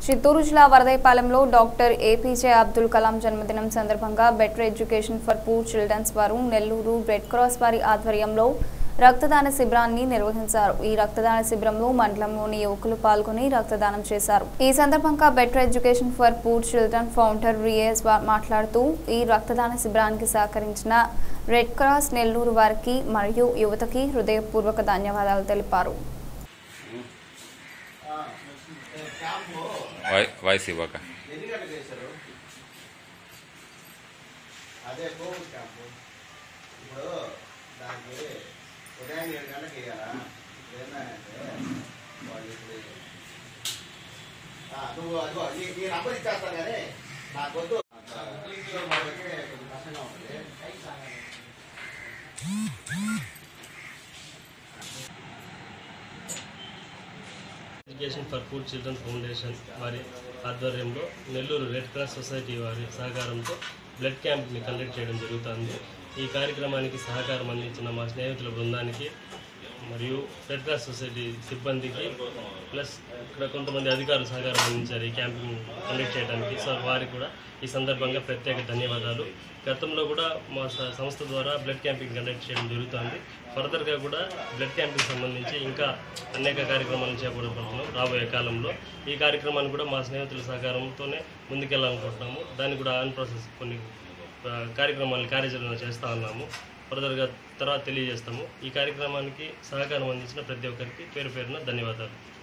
చిత్తూరు జిల్లా వరదైపాలెంలో doctor APJ Abdul Kalam జన్మదినం సందర్భంగా better education for poor childrens వారు నెల్లూరు రెడ్ క్రాస్ వారి ఆధ్వర్యంలో రక్తదాన శిబిరాన్ని నిర్వహించారు ఈ రక్తదాన శిబిరంలో మండలంలోని యువకులు పాల్గొని రక్తదానం చేశారు ఈ సందర్భంగా better education for poor children founder Riyaz వా- మాట్లాడుతూ ఈ రక్తదాన శిబిరానికి సహకరించిన రెడ్ క్రాస్ నెల్లూరు వారికి మరియు యువతకి హృదయపూర్వక ధన్యవాదాలు తెలిపారు వాయి- వాయిస్ ఇవ్వక ఎన్ని గంటలకు వేశారు అదే కోవిడ్ క్యాంపు ఇప్పుడు దానికి ఉదయం ఏడు గంటలకు వేయాలా ఇప్పుడు ఏంటంటే వాళ్ళు ఇప్పుడు ఆ, నువ్వు అదిగో నీ నీ నంబర్ ఇచ్చేస్తాను కానీ నాకు వద్దు ఇంట్లో వాళ్ళకి కొంచెం కష్టంగా ఉంటుంది education for poor children foundation వారి ఆధ్వర్యంలో నెల్లూరు రెడ్ క్రాస్ సొసైటీ వారి సహకారంతో బ్లడ్ క్యాంప్ని కండక్ట్ చేయడం జరుగుతుంది ఈ కార్యక్రమానికి సహకారం అందించిన మా స్నేహితుల బృందానికి మరియు రెడ్ క్రాస్ సొసైటీ సిబ్బందికి ప్లస్ ఇక్కడ కొంతమంది అధికారులు సహకారం అందించారు ఈ క్యాంపింగ్ కండక్ట్ చేయడానికి సో వారికి కూడా ఈ సందర్భంగా ప్రత్యేక ధన్యవాదాలు గతంలో కూడా మా స- సంస్థ ద్వారా బ్లడ్ క్యాంపింగ్ కండక్ట్ చేయడం జరుగుతుంది ఫర్దర్గా కూడా బ్లడ్ క్యాంపింగ్ సంబంధించి ఇంకా అనేక కార్యక్రమాలు చేపడుతున్నాం రాబోయే కాలంలో ఈ కార్యక్రమాన్ని కూడా మా స్నేహితుల సహకారంతోనే ముందుకెళ్ళాలనుకుంటున్నాము దాన్ని కూడా ఆన్ ప్రాసెస్ కొన్ని ఆ, కార్యక్రమాలు కార్యాచరణ చేస్తా ఉన్నాము ఫర్దర్గా తర్వాత తెలియజేస్తాము ఈ కార్యక్రమానికి సహకారం అందించిన ప్రతి ఒక్కరికి పేరు పేరున ధన్యవాదాలు